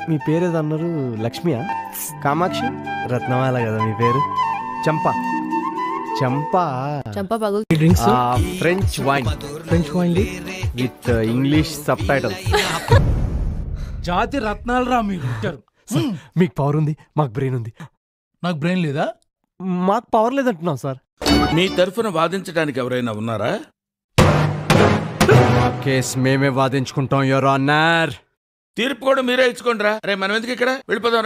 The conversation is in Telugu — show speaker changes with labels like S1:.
S1: మీ పేరు ఏదో అన్నారు లక్ష్మియా కామాక్షి రత్నమాల కదా మీ పేరు చంప చంప
S2: చంప పగులు
S3: drinks
S1: French wine
S3: French wine
S1: with English subtitle
S3: Jathi Ratnalu రా మీరు ఇచ్చారు
S1: మీకు పవర్ ఉంది మాకు బ్రెయిన్ ఉంది
S3: నాకు బ్రెయిన్ లేదా
S1: మాకు పవర్ లేదంటున్నాం సార్
S4: మీ తరఫున వాదించడానికి ఎవరైనా ఉన్నారా
S1: కేస్ మేమే వాదించుకుంటాం యువర్ ఆనర్
S4: తీర్పు కూడా మీరే ఇచ్చుకోండి రా రే మనం ఎందుకు ఇక్కడ వెళ్ళిపోదాం